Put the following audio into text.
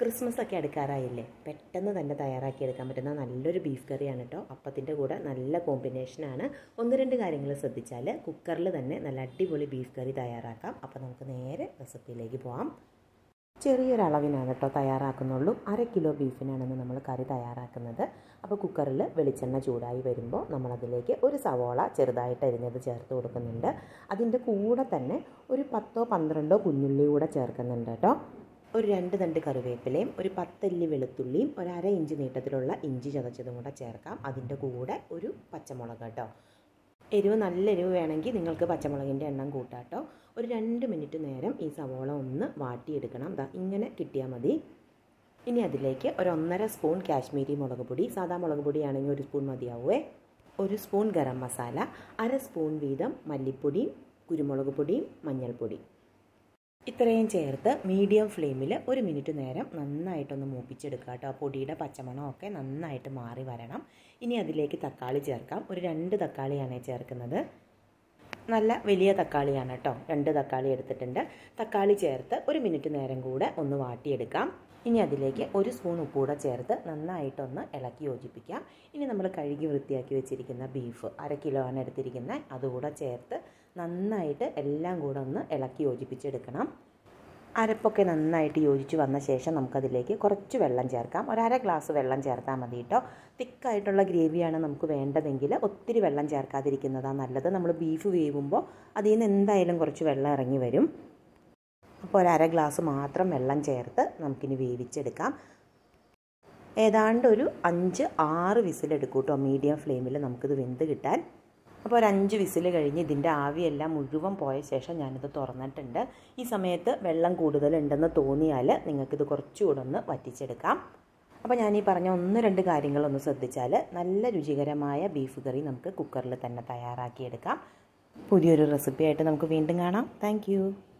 Christmas ഒക്കെ അടുക്കാറായില്ലേ പെട്ടെന്ന് തന്നെ തയ്യാറാക്കിയെടുക്കാൻ പറ്റുന്ന നല്ലൊരു ബീഫ് കറിയാണ് കേട്ടോ അപ്പത്തിൻ്റെ കൂടെ നല്ല കോമ്പിനേഷനാണ് ഒന്ന് രണ്ട് കാര്യങ്ങൾ ശ്രദ്ധിച്ചാൽ കുക്കറിൽ തന്നെ നല്ല അടിപൊളി ബീഫ് കറി തയ്യാറാക്കാം അപ്പോൾ നമുക്ക് നേരെ റെസിപ്പിയിലേക്ക് പോകാം ചെറിയൊരു അളവിനാണ് കേട്ടോ തയ്യാറാക്കുന്നുള്ളൂ അര കിലോ ബീഫിനാണെന്ന് നമ്മൾ കറി തയ്യാറാക്കുന്നത് അപ്പോൾ കുക്കറിൽ വെളിച്ചെണ്ണ ചൂടായി വരുമ്പോൾ നമ്മളതിലേക്ക് ഒരു സവോള ചെറുതായിട്ട് അരിഞ്ഞത് ചേർത്ത് കൊടുക്കുന്നുണ്ട് അതിൻ്റെ കൂടെ തന്നെ ഒരു പത്തോ പന്ത്രണ്ടോ കുഞ്ഞുള്ളി കൂടെ ചേർക്കുന്നുണ്ട് കേട്ടോ ഒരു രണ്ട് തണ്ട് കറിവേപ്പിലയും ഒരു പത്തല്ലി വെളുത്തുള്ളിയും ഒരു അര ഇഞ്ച് നീട്ടത്തിലുള്ള ഇഞ്ചി ചതച്ചതും കൂടെ ചേർക്കാം അതിൻ്റെ കൂടെ ഒരു പച്ചമുളക് കേട്ടോ എരിവ് നല്ല എരിവ് വേണമെങ്കിൽ നിങ്ങൾക്ക് പച്ചമുളകിൻ്റെ എണ്ണം കൂട്ടാം കേട്ടോ ഒരു രണ്ട് മിനിറ്റ് നേരം ഈ സവോള ഒന്ന് വാട്ടിയെടുക്കണം ദാ ഇങ്ങനെ കിട്ടിയാൽ മതി ഇനി അതിലേക്ക് ഒരു ഒന്നര സ്പൂൺ കാശ്മീരി മുളക് പൊടി സാദാ മുളക് പൊടിയാണെങ്കിൽ ഒരു സ്പൂൺ മതിയാവുമേ ഒരു സ്പൂൺ ഗരം മസാല അര സ്പൂൺ വീതം മല്ലിപ്പൊടിയും കുരുമുളക് പൊടിയും മഞ്ഞൾപ്പൊടിയും ഇത്രയും ചേർത്ത് മീഡിയം ഫ്ലെയിമിൽ ഒരു മിനിറ്റ് നേരം നന്നായിട്ടൊന്ന് മൂപ്പിച്ചെടുക്കുക കേട്ടോ ആ പൊടിയുടെ പച്ചമണമൊക്കെ നന്നായിട്ട് മാറി വരണം ഇനി അതിലേക്ക് തക്കാളി ചേർക്കാം ഒരു രണ്ട് തക്കാളിയാണ് ചേർക്കുന്നത് നല്ല വലിയ തക്കാളിയാണ് കേട്ടോ രണ്ട് തക്കാളി എടുത്തിട്ടുണ്ട് തക്കാളി ചേർത്ത് ഒരു മിനിറ്റ് നേരം കൂടെ ഒന്ന് വാട്ടിയെടുക്കാം ഇനി അതിലേക്ക് ഒരു സ്പൂൺ ഉപ്പൂടെ ചേർത്ത് നന്നായിട്ടൊന്ന് ഇളക്കി യോജിപ്പിക്കാം ഇനി നമ്മൾ കഴുകി വൃത്തിയാക്കി വെച്ചിരിക്കുന്ന ബീഫ് അര കിലോ ആണ് എടുത്തിരിക്കുന്നത് അതുകൂടെ ചേർത്ത് നന്നായിട്ട് എല്ലാം കൂടെ ഒന്ന് ഇളക്കി യോജിപ്പിച്ചെടുക്കണം അരപ്പൊക്കെ നന്നായിട്ട് യോജിച്ച് വന്ന ശേഷം നമുക്കതിലേക്ക് കുറച്ച് വെള്ളം ചേർക്കാം ഒരര ഗ്ലാസ് വെള്ളം ചേർത്താൽ മതി കേട്ടോ തിക്കായിട്ടുള്ള ഗ്രേവിയാണ് നമുക്ക് വേണ്ടതെങ്കിൽ ഒത്തിരി വെള്ളം ചേർക്കാതിരിക്കുന്നതാണ് നല്ലത് നമ്മൾ ബീഫ് വേവുമ്പോൾ അതിൽ നിന്ന് എന്തായാലും കുറച്ച് വെള്ളം ഇറങ്ങി വരും അപ്പോൾ ഒരു അര ഗ്ലാസ് മാത്രം വെള്ളം ചേർത്ത് നമുക്കിനി വേവിച്ചെടുക്കാം ഏതാണ്ട് ഒരു അഞ്ച് ആറ് വിസിലെടുക്കും കേട്ടോ മീഡിയം ഫ്ലെയിമിൽ നമുക്കിത് വെന്ത് കിട്ടാൻ അപ്പോൾ ഒരു അഞ്ച് വിസിൽ കഴിഞ്ഞ് ഇതിൻ്റെ ആവിയെല്ലാം മുഴുവൻ പോയ ശേഷം ഞാനിത് തുറന്നിട്ടുണ്ട് ഈ സമയത്ത് വെള്ളം കൂടുതലുണ്ടെന്ന് തോന്നിയാൽ നിങ്ങൾക്കിത് കുറച്ചുകൂടെ ഒന്ന് വറ്റിച്ചെടുക്കാം അപ്പോൾ ഞാൻ ഈ പറഞ്ഞ ഒന്ന് രണ്ട് കാര്യങ്ങളൊന്ന് ശ്രദ്ധിച്ചാൽ നല്ല രുചികരമായ ബീഫ് കറി നമുക്ക് കുക്കറിൽ തന്നെ തയ്യാറാക്കിയെടുക്കാം പുതിയൊരു റെസിപ്പി ആയിട്ട് നമുക്ക് വീണ്ടും കാണാം താങ്ക്